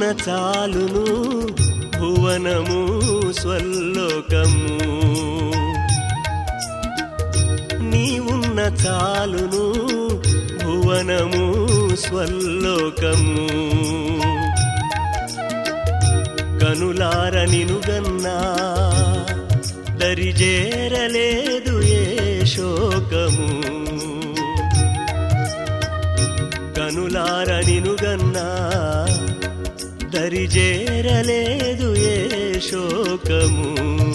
చాలును భువనము స్వల్లోకము నీవున్న చాలును భువనము స్వల్లోకము కనులార నినుగన్నా దరిజేరలేదు ఏ శోకము కనులార నినుగన్నా దరిజేరలేదు ఏ శోకము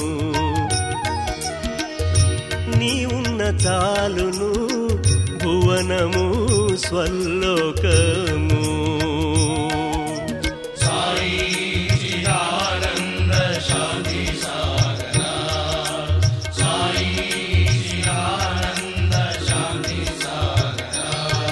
నీవున్న చాలును భువనము స్వల్లోకము సాయి చిదానంద శాంతి సాగరా సాయి చిదానంద శాంతి సాగరా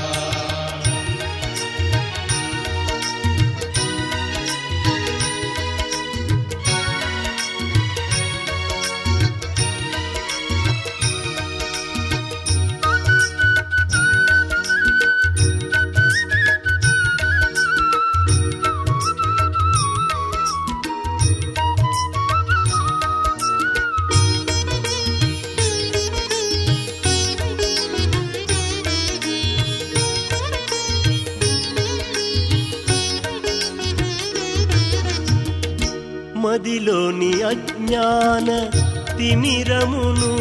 మదిలోని అజ్ఞాన తిమిరమును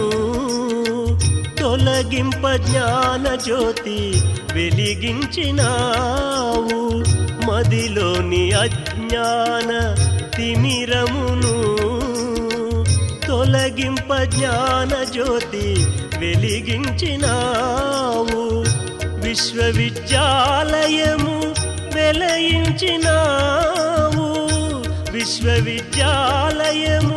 తొలగింప జ్ఞాన జ్యోతి వెలిగించినావు మదిలోని అజ్ఞాన తిమిరమును తొలగింప జ్ఞాన జ్యోతి వెలిగించినావు విశ్వవిద్యాలయము వెలయించినావు విశ్వవిద్యాలయము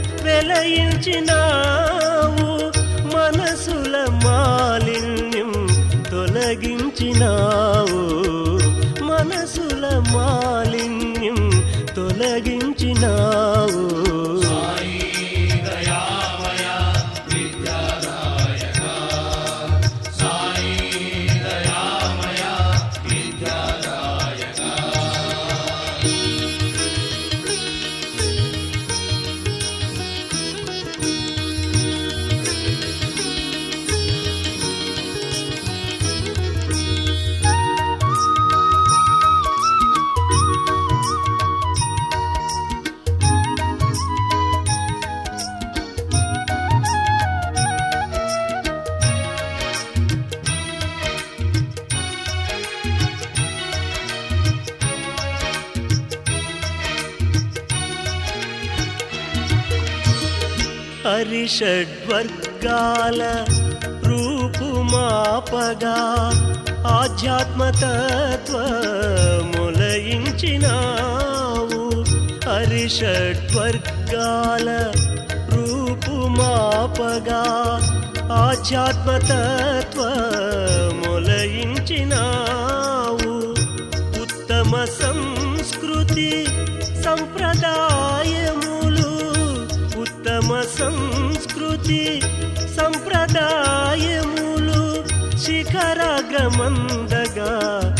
వెలయించినావు మనసుల మాలిన్యం తొలగించినావు మనసుల మాలిన్యం తొలగించినావు సాయి దయామయ విద్యాదాయక సాయి దయామయ విద్యాదాయక హరిషడ్వర్గాల రూపుమాపగా ఆధ్యాత్మతత్వములయించినావు హరిషడ్వర్గాల రూపుమాపగా ఆధ్యాత్మతత్వములయించినావు ఉత్తమ సంస్కృతి సంప్రదాయములు ఉత్తమ సంస్కృతి సంప్రదాయములు శిఖరాగ్రమందగా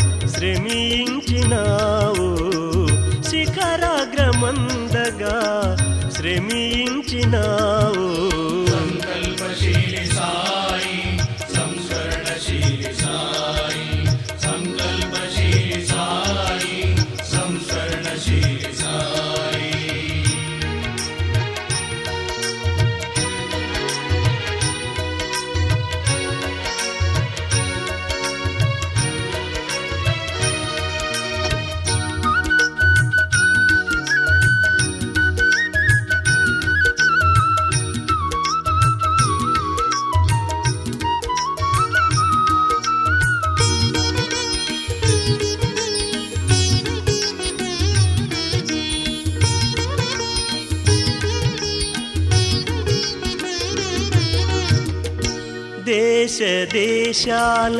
శ్రమించినావు శిఖరాగ్రమందగా శ్రమించినావు సంకల్పశీలి సాయి సంస్కరణశీలి సాయి సంకల్పశీలి సాయి సంస్కరణశీలి సాయి దేశ దేశాల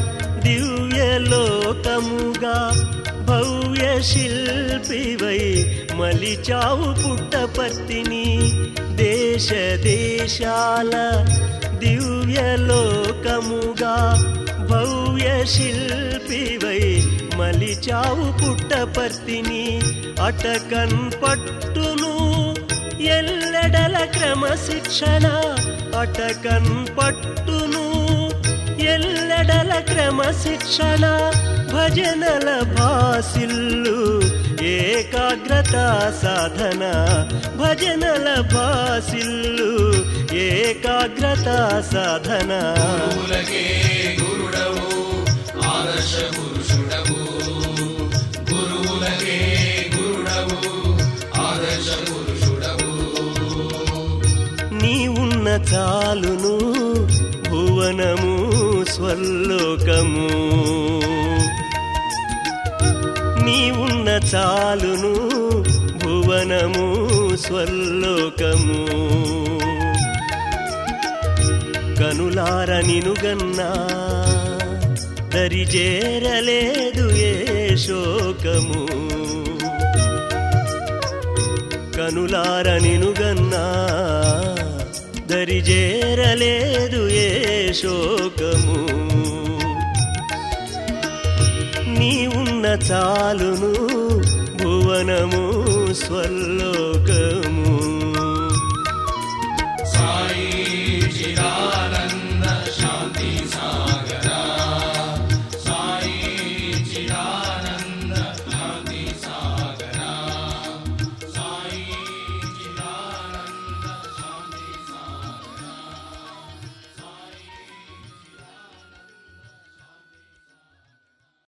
దివ్యలోకముగా భవ్య శిల్పివై మలిచావు పుట్టపర్తిని దేశ దేశాల దివ్యలోకముగా భవ్య శిల్పివై మలిచావు పుట్టపర్తిని అటకన్ పట్టును ఎల్లెడల క్రమశిక్షణ అటకన్ పట్టును ఎల్లెడల క్రమశిక్షణ భజనల భాసిల్లు ఏకాగ్రత సాధన భజనల భాసిల్లు ఏకాగ్రత సాధన గురువులకే గురుడవు ఆదర్శ పురుషుడవు గురువులకే గురుడవు ఆదర్శ పురుషుడవు నీ ఉన్న చాలును భువనము స్వర్లోకము నీ ఉన్న చాలును భువనము స్వర్లోకము కనులార నినుగన్నా దరిజేరలేదు ఏ శోకము కనులార నినుగన్నా దరిజేరలేదు ఏ శోకము నీ ఉన్న చాలును భువనము స్వర్లోకము